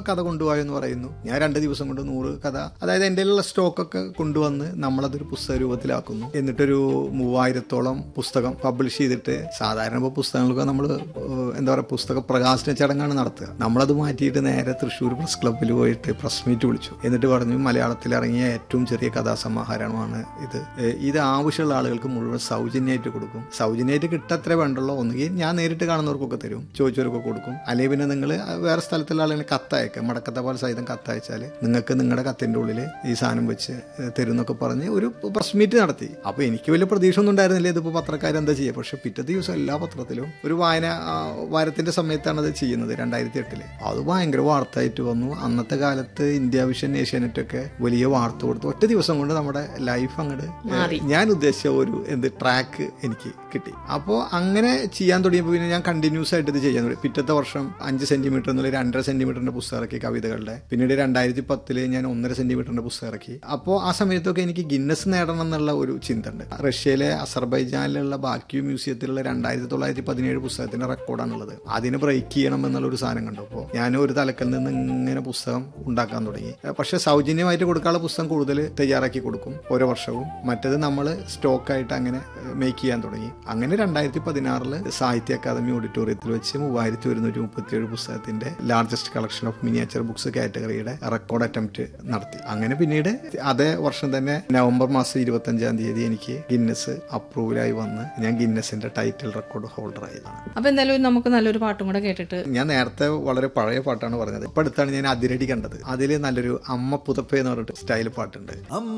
കഥ കൊണ്ടുപോയോ എന്ന് പറയുന്നു ഞാൻ രണ്ട് ദിവസം കൊണ്ട് നൂറ് കഥ അതായത് എൻ്റെ ഉള്ള സ്റ്റോക്കൊക്കെ കൊണ്ടുവന്ന് നമ്മളതൊരു പുസ്തക രൂപത്തിലാക്കുന്നു എന്നിട്ടൊരു മൂവായിരത്തോളം പുസ്തകം പബ്ലിഷ് ചെയ്തിട്ട് സാധാരണ ഇപ്പോൾ പുസ്തകങ്ങളൊക്കെ നമ്മൾ എന്താ പറയുക പുസ്തക പ്രകാശന ചടങ്ങാണ് നടത്തുക നമ്മളത് മാറ്റിയിട്ട് നേരെ തൃശ്ശൂർ പ്രസ് ക്ലബ്ബിൽ പോയിട്ട് പ്രസ് മീറ്റ് വിളിച്ചു എന്നിട്ട് പറഞ്ഞു മലയാളത്തിൽ ഇറങ്ങിയ ഏറ്റവും ചെറിയ കഥാസമാഹാരമാണ് ഇത് ഏഹ് ഇത് ആവശ്യമുള്ള ആളുകൾക്ക് മുഴുവൻ സൗജന്യമായിട്ട് കൊടുക്കും സൗജന്യമായിട്ട് കിട്ടത്രേ വേണ്ടുള്ളൂ ഒന്നുകിൽ ഞാൻ നേരിട്ട് കാണുന്നവർക്കൊക്കെ തരും ചോദിച്ചവർക്കൊക്കെ കൊടുക്കും അല്ലെങ്കിൽ പിന്നെ നിങ്ങൾ വേറെ സ്ഥലത്തുള്ള ആളുകൾ കത്തയക്കാം മടക്കത്തെ പോലെ സഹിതം കത്തയച്ചാൽ നിങ്ങൾക്ക് നിങ്ങളുടെ കത്തിൻ്റെ ഉള്ളിൽ ഈ സാധനം വെച്ച് ഏഹ് തരും എന്നൊക്കെ പറഞ്ഞ് ഒരു പ്രസ് മീറ്റ് നടത്തി അപ്പോൾ എനിക്ക് വലിയ പ്രതീക്ഷ ഒന്നും ഉണ്ടായിരുന്നില്ല ഇതിപ്പോൾ പത്രക്കാർ എന്താ ചെയ്യുക പക്ഷെ പിറ്റത്തെ ദിവസം എല്ലാ പത്രത്തിലും ഒരു വായന ആ, വാരത്തിന്റെ സമയത്താണ് അത് ചെയ്യുന്നത് രണ്ടായിരത്തി എട്ടില് അത് ഭയങ്കര വാർത്തയായിട്ട് വന്നു അന്നത്തെ കാലത്ത് ഇന്ത്യ വിഷൻ ഏഷ്യാനെറ്റ് ഒക്കെ വലിയ വാർത്ത കൊടുത്തു ഒറ്റ ദിവസം കൊണ്ട് നമ്മുടെ ലൈഫ് അങ്ങോട്ട് ഞാൻ ഉദ്ദേശിച്ച ഒരു എന്ത് ട്രാക്ക് എനിക്ക് കിട്ടി അപ്പോൾ അങ്ങനെ ചെയ്യാൻ തുടങ്ങിയപ്പോൾ പിന്നെ ഞാൻ കണ്ടിന്യൂസ് ആയിട്ട് ഇത് ചെയ്യാൻ തുടങ്ങി പിറ്റത്തെ വർഷം അഞ്ച് സെന്റിമീറ്റർ എന്നുള്ള രണ്ടര സെന്റിമീറ്ററിന്റെ പുസ്തകം ഇറക്കി കവിതകളുടെ പിന്നീട് രണ്ടായിരത്തി പത്തില് ഞാൻ ഒന്നര സെന്റിമീറ്ററിന്റെ പുസ്തകം ഇറക്കി അപ്പോൾ ആ സമയത്തൊക്കെ എനിക്ക് ഗിന്നസ് നേടണം എന്നുള്ള ഒരു ചിന്ത ഉണ്ട് റഷ്യയിലെ അസർബൈജാനിലുള്ള ബാക്യൂ മ്യൂസിയത്തിലുള്ള രണ്ടായിരത്തി തൊള്ളായിരത്തി പതിനേഴ് പുസ്തകത്തിന്റെ റെക്കോർഡാണുള്ളത് അതിന് ബ്രേക്ക് ചെയ്യണം എന്നുള്ള ഒരു സാധനം കണ്ടു അപ്പോൾ ഞാൻ ഒരു തലക്കൽ നിന്ന് ഇങ്ങനെ പുസ്തകം ഉണ്ടാക്കാൻ തുടങ്ങി പക്ഷെ സൗജന്യമായിട്ട് കൊടുക്കാനുള്ള പുസ്തകം കൂടുതൽ തയ്യാറാക്കി കൊടുക്കും ഓരോ വർഷവും മറ്റത് നമ്മൾ സ്റ്റോക്കായിട്ട് അങ്ങനെ മേക്ക് ചെയ്യാൻ തുടങ്ങി അങ്ങനെ രണ്ടായിരത്തി പതിനാറില് സാഹിത്യ അക്കാദമി ഓഡിറ്റോറിയത്തിൽ വെച്ച് മൂവായിരത്തി ഒരുന്നൂറ്റി മുപ്പത്തിയേഴ് പുസ്തകത്തിന്റെ largest collection of miniature books കാറ്റഗറിയുടെ റെക്കോർഡ് അറ്റംപ്റ്റ് നടത്തി അങ്ങനെ പിന്നീട് അതേ വർഷം തന്നെ നവംബർ മാസം ഇരുപത്തി അഞ്ചാം തീയതി എനിക്ക് ഗിന്നസ് അപ്രൂവലായി വന്ന് ഞാൻ ഗിന്നസിന്റെ ടൈറ്റിൽ റെക്കോർഡ് ഹോൾഡർ ആയതാണ് അപ്പൊ എന്തായാലും നമുക്ക് നല്ലൊരു പാട്ടും കൂടെ കേട്ടിട്ട് ഞാൻ നേരത്തെ വളരെ പഴയ പാട്ടാണ് പറഞ്ഞത് ഇപ്പൊ അടുത്താണ് ഞാൻ അതിരടി കണ്ടത് അതിൽ നല്ലൊരു അമ്മ പുതപ്പേ എന്ന് പറഞ്ഞിട്ട് സ്റ്റൈൽ പാട്ടുണ്ട് അമ്മ